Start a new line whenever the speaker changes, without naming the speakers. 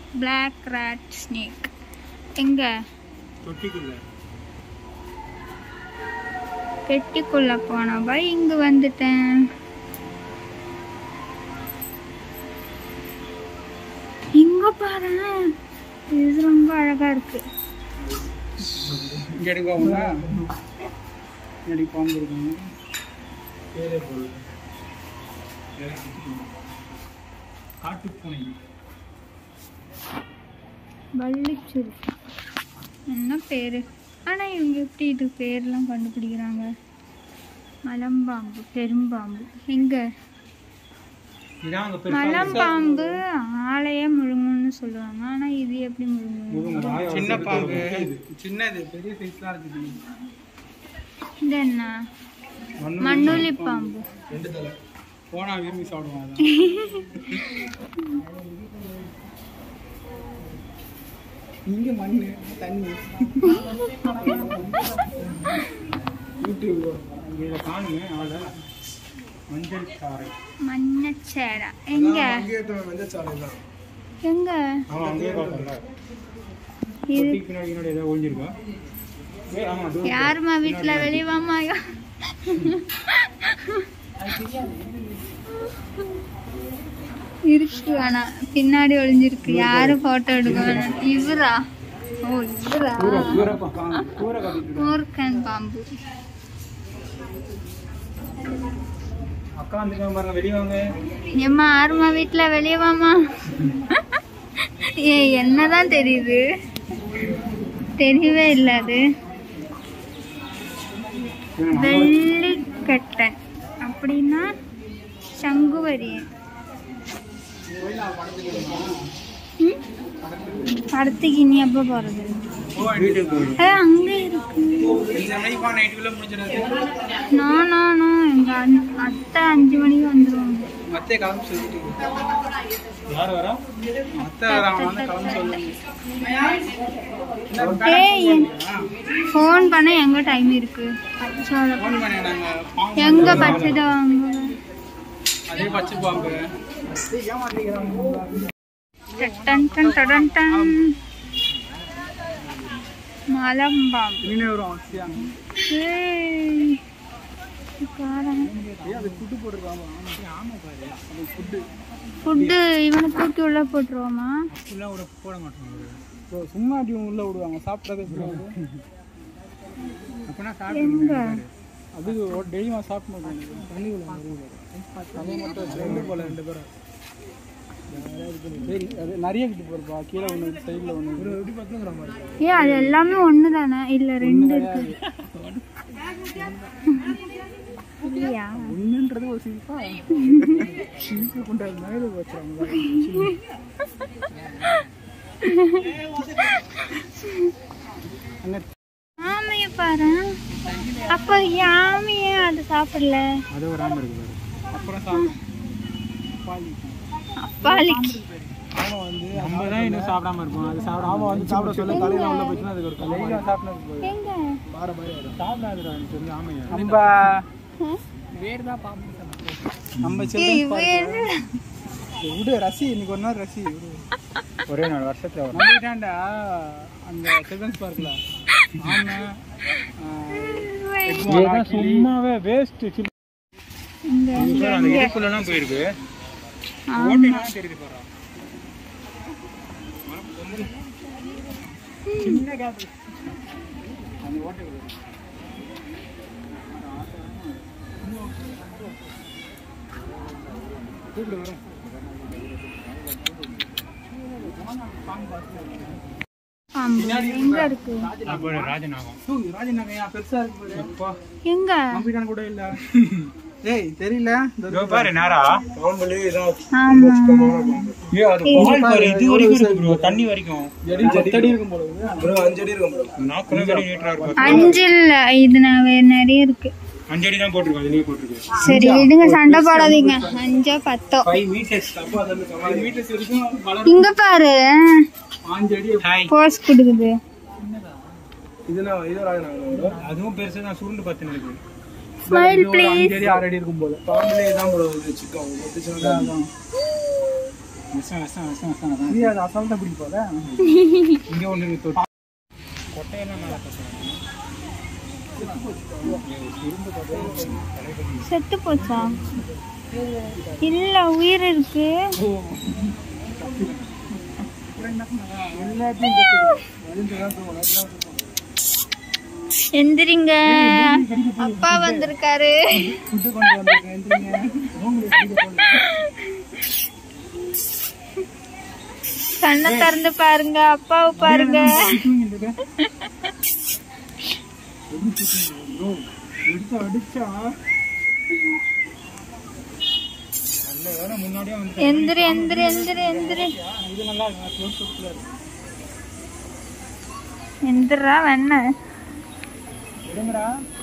Black rod snake எங்க
தொட்டிக்குள்ள
பெட்டிக்குள்ள போனவா இங்க வந்துட்டேன் இங்க பாரு இது ரொம்ப அழகா இருக்கு
இங்க எடுக்கோங்களா இங்க பாம்பு இருக்காங்க காட்டுப்பூனை
வள்ளிச்சுருக்கி என்ன பேரு ஆனா இவங்க எப்படி இது பேர்லாம் கண்டுபிடிக்கிறாங்க மலம்பாம்பு பெரும்பாம்பு எங்க
இதான் அங்க பெருசா
மலம்பாம்பு ஆளையே முழுங்குன்னு சொல்லுவாங்க ஆனா இது எப்படி முழுங்கும்
சின்ன பாம்பு சின்னது பெரிய சைஸ்லாம் இருக்குது
இது என்ன மண்ணுளி பாம்பு
போனா விரும்பி சாப்பிடுவான் அதான் இங்க மண்ணு தண்ணி யூடியூப் இதை காணுங்க அவளை மஞ்சள் காரை
மண்ணச்சேரா எங்க எங்க
அவன் அங்கேயே பார்த்தல
இது
பின்னாடி பின்னாடி ஏதாவது ஒழிஞ்சிருக்கா ஏய் ஆமா அது
யாரும்மா வீட்டுல வெளிவாமா இருக்கு ஆனா பின்னாடி ஒளிஞ்சிருக்கு யாரு போட்டோ எடுக்க வேணாம் இவரா ஓ இவரா
தூர தூர தூர கட்டிட்டு
மூர்க்கன் பாம்பு
அக்கா வந்துருக்காங்க பாருங்க வெளியே வாங்க
ஏம்மா ஆறுமா வீட்டுல வெளியே வாமா ஏ என்னதான் தெரியுது தெரியவே இல்லை அது வெள்ளிக்கட்டன் அப்படின்னா சங்குவரியன் ம்? படத்துக்கு இனி எப்போ போறது
வீட்டுக்கு போய்
அது அங்கே இருக்கு
இந்த மணிக்கு நைட்டுக்குள்ள முடிஞ்சிடாது
நோ நோ நோ எங்க அண்ண- அத்தை அஞ்சு மணிக்கு வந்துருவாங்க
அத்தையை கிளம்பி சொல்லிட்டு யார் வரா அத்தை வரா வந்து கிளம்பி சொல்லுங்க
ஏய் ஃபோன் பண்ண எங்க டைம் இருக்கு பச்சோட
ஃபோன் பண்ணி நாங்க பாம்பு
எங்க பச்சதை வாங்க
அதே பச்சை பாம்பு ஏமாத்திக்கிறாங்க
டன் டன் டன் டன் மலம்பாம்பு
மீனே வரும் அவசியம்
ஏய், இது பாரேன்.
ஏய் அது ஃபுட்டு போட்டுருக்காங்க ஆமா பாரு அது ஃபுட்டு
ஃபுட்டு இவனை தூக்கி உள்ள போட்டுருவோமா
ஃபுல்லாக விட போட மாட்டாங்க சும்மா அப்படி உள்ள விடுவாங்க சாப்பிட்டதே அப்படின்னா
எங்க
அது டெய்லியும் சாப்பிடணும் தண்ணிக்குள்ள அது மட்டும் ரெண்டு போல ரெண்டு பேரும் சரி அது நிறைய கிட்ட போறப்பா கீழே ஒன்று சைடில் ஒன்று ஒரு எப்படி பத்துங்கிற மாதிரி
ஏ அது எல்லாமே ஒன்று தானே இல்லை ரெண்டு இருக்கு இல்லையா
ஒன்றுன்றது ஒரு சிரிப்பா சிரிப்பு கொண்டாது மேலே வச்சுறாங்க
ஆமைய பாரு அப்ப யாமையே அது சாப்பிடல
அது ஒரு ஆமை இருக்கு பாரு அப்புறம் சாப்பிடும் பாலி
அப்பாலிக்கு
ஆமா வந்து நம்ம தான் இன்னும் சாப்பிடாம இருப்போம் அது சாப்பிட ஆமா வந்து சாப்பிட சொல்ல தலையில உள்ள போச்சுன்னா அதுக்கு ஒரு தலையில சாப்பிட்டது போய்
எங்க
பார பாரு சாப்பிடாதுடா எனக்கு தெரிஞ்ச ஆமையா நம்ம வேறு தான் பாம்பு நம்ம
ஏய், இவ என்ன
விடு ரசி இன்னைக்கு ஒரு நாள் ரசி விடு ஒரே நாள் வருஷத்துல வரும் நம்பிட்டாண்டா அந்த சில்ட்ரன்ஸ் பார்க்ல ஆமா சும்மாவே வேஸ்ட்
இங்க இங்க
அந்த
இங்க
இதுக்குள்ளலாம் போயிருக்கு
ஆமா
ஓட்டைலாம் தெரியுது பாரு சின்ன கேப் அந்த ஓட்டை கூப்பிடு வரும்
பாம்பு எங்க இருக்கு
ராஜநாகம் ராஜநாகம் பெருசா இருக்கு அப்பா
எங்க
நம்பிட்டான் கூட இல்ல ஏய் தெரியல பாரு நேரா பாம்புலே
ஆமா
ஏ அது பால் பாரு இது வரைக்கும் இருக்கு ப்ரோ தண்ணி வரைக்கும் பத்து அடி இருக்கும் போல ப்ரோ அஞ்சு அடி இருக்கும் ப்ரோ நாக்கு அடி நீட்டரா இருக்கும்
அஞ்சு இல்ல இது நான் வேற நிறைய இருக்கு
அஞ்சு அடி தான் போட்டிருக்கோம் அதுலயே போட்டிருக்கு
சரி விடுங்க சண்டை போடாதீங்க அஞ்சோ பத்தோ
ஃபைவ் மீட்டர்ஸ் அப்போ அது ஃபைவ் மீட்டர்ஸ் வரைக்கும் வளரும்
இங்க பாரு
அஞ்சு அடி ஹாய்
போஸ் கொடுக்குது
இதுனா இது ராஜநாகம் அதுவும் பெருசு தான் சுருண்டு பத்து இருக்கு
ஸ்மைல் ப்ளீஸ்
அஞ்சு அடி ஆறு அடி இருக்கும் போல பாம்புலே தான் ப்ரோ இது சிக்கன் விஷம் விஷம் விஷம் விஷம் அதான். நீ அதை அசால்ட்டா பிடிக்க போத இங்க ஒண்ணு இருக்கு தொட்டி கொட்டையெல்லாம் மேல கட்டுறாங்க
செத்து போச்சா இல்ல உயிர் இருக்கு
எல்லாத்தையும் கத்துக்கணும். வலிஞ்சுதான் தூங்கணும். அதெல்லாம் தூங்கணும்.
எந்திரிங்க அப்பா வந்திருக்காரு
ஃபுட்டு கொண்டு வந்திருக்கேன் எந்திரிங்க. ரூம்ல குடிக்க போகல.
கண்ணை திறந்து பாருங்க அப்பாவை பாருங்க
தூங்கிட்டு இருக்கேன். எப்படி தூக்குறீங்க? bro, எடுத்து அடிச்சா நல்ல வேலை முன்னாடியே வந்து
எந்திரி எந்திரி எந்திரி எந்திரி
இது நல்லா இருக்கு க்ளோஸ் ஷாப்ல இருக்கு
எந்திரா வெண்ண
விடுங்கடா